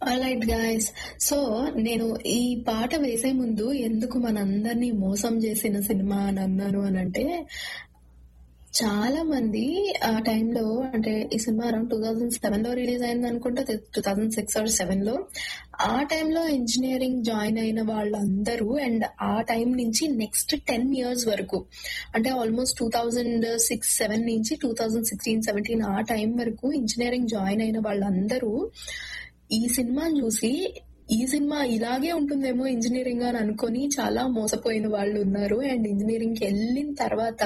right guys so నేను ఈ పాట వేసే ముందు ఎందుకు మనందరినీ మోసం చేసిన సినిమా అని అన్నాను అని అంటే చాలా మంది ఆ టైంలో అంటే ఈ సినిమా అరౌండ్ టూ థౌజండ్ సెవెన్ లో రిలీజ్ అయింది అనుకుంటా two thousand six or seven లో ఆ టైంలో ఇంజనీరింగ్ జాయిన్ అయిన వాళ్ళందరూ అండ్ ఆ టైం నుంచి నెక్స్ట్ టెన్ ఇయర్స్ వరకు అంటే almost two thousand six seven నుంచి టూ థౌజండ్ సిక్స్టీన్ సెవెంటీన్ ఆ టైం వరకు ఇంజనీరింగ్ జాయిన్ అయిన వాళ్ళందరూ ఈ సినిమాని చూసి ఈ సినిమా ఇలాగే ఉంటుందేమో ఇంజనీరింగ్ అని అనుకొని చాలా మోసపోయిన వాళ్ళు ఉన్నారు అండ్ ఇంజనీరింగ్ కి వెళ్ళిన తర్వాత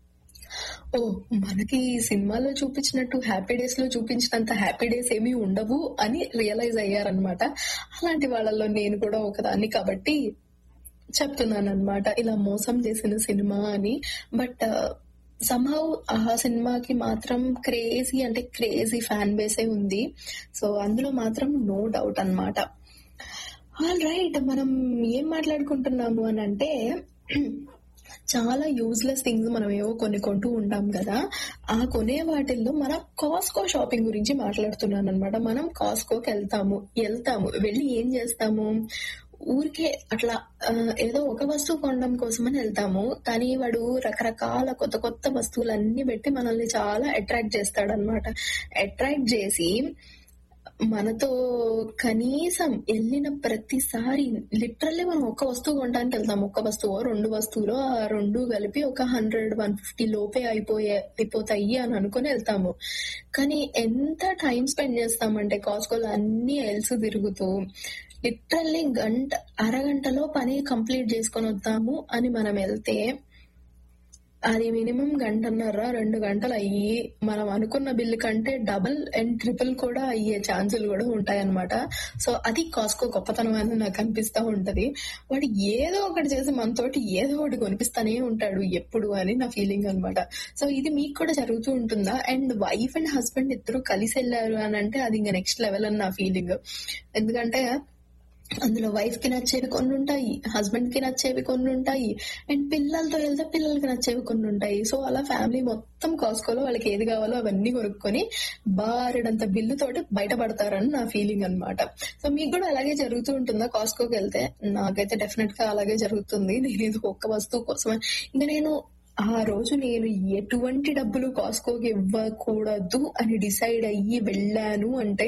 ఓ మనకి ఈ సినిమాలో చూపించినట్టు హ్యాపీ డేస్ లో చూపించినంత హ్యాపీ డేస్ ఏమీ ఉండవు అని రియలైజ్ అయ్యారనమాట అలాంటి వాళ్ళలో నేను కూడా ఒకదాన్ని కాబట్టి చెప్తున్నాను అనమాట ఇలా మోసం చేసిన సినిమా అని బట్ సంహౌ ఆ సినిమాకి మాత్రం క్రేజీ అంటే క్రేజీ ఫ్యాన్ బేసే ఉంది సో అందులో మాత్రం నో డౌట్ అనమాట ఆల్ రైట్ మనం ఏం మాట్లాడుకుంటున్నాము అని అంటే చాలా యూజ్లెస్ థింగ్స్ మనం ఏవో కొన్ని కొంటూ ఉంటాం కదా ఆ కొనే వాటిల్లో మనం కాస్కో షాపింగ్ గురించి మాట్లాడుతున్నాను అనమాట మనం కాస్కోకి వెళ్తాము వెళ్తాము వెళ్ళి ఏం చేస్తాము ఊరికే అట్లా ఏదో ఒక వస్తువు కొనడం కోసమని వెళ్తాము కానీ వాడు రకరకాల కొత్త కొత్త వస్తువులన్నీ పెట్టి మనల్ని చాలా అట్రాక్ట్ చేస్తాడు అనమాట అట్రాక్ట్ చేసి మనతో కనీసం వెళ్ళిన ప్రతిసారి లిటరల్లీ మనం ఒక వస్తువు కొనడానికి వెళ్తాం ఒక వస్తువు రెండు వస్తువులు ఆ రెండు కలిపి ఒక హండ్రెడ్ వన్ ఫిఫ్టీ లోపే అయిపోయే అయిపోతాయి అని అనుకుని వెళ్తాము కానీ ఎంత టైం స్పెండ్ చేస్తామంటే కాస్కోలో అన్ని ఎల్స్ తిరుగుతూ లిటరల్లీ గంట అరగంటలో పని కంప్లీట్ చేసుకొని వద్దాము అని మనం వెళ్తే అది మినిమం గంటన్నర రెండు గంటలు అయ్యి మనం అనుకున్న బిల్లు కంటే డబుల్ అండ్ ట్రిపుల్ కూడా అయ్యే ఛాన్సులు కూడా ఉంటాయన్నమాట సో అది కాస్కో గొప్పతనం అని నాకు అనిపిస్తా ఉంటది వాడు ఏదో ఒకటి చేసి మనతోటి ఏదో ఒకటి కొనిపిస్తానే ఉంటాడు ఎప్పుడు అని నా ఫీలింగ్ అనమాట సో ఇది మీకు కూడా జరుగుతూ ఉంటుందా అండ్ వైఫ్ అండ్ హస్బెండ్ ఇద్దరు కలిసి వెళ్ళారు అని అంటే అది ఇంకా నెక్స్ట్ లెవెల్ అని నా ఫీలింగ్ ఎందుకంటే అందులో వైఫ్ కి నచ్చేవి కొన్ని ఉంటాయి హస్బెండ్ కి నచ్చేవి కొన్ని ఉంటాయి అండ్ పిల్లలతో వెళ్తే పిల్లలకి నచ్చేవి కొన్ని ఉంటాయి సో అలా ఫ్యామిలీ మొత్తం కాస్కోలో వాళ్ళకి ఏది కావాలో అవన్నీ కొనుక్కొని బారెడంత బిల్లు తోటి బయటపడతారని నా ఫీలింగ్ అనమాట సో మీకు కూడా అలాగే జరుగుతూ ఉంటుందా కాస్కోకి వెళ్తే నాకైతే డెఫినెట్ గా అలాగే జరుగుతుంది నేను ఇది ఒక్క వస్తువు కోసమే ఇంకా నేను ఆ రోజు నేను ఎటువంటి డబ్బులు కాస్కోకి ఇవ్వకూడదు అని డిసైడ్ అయ్యి వెళ్ళాను అంటే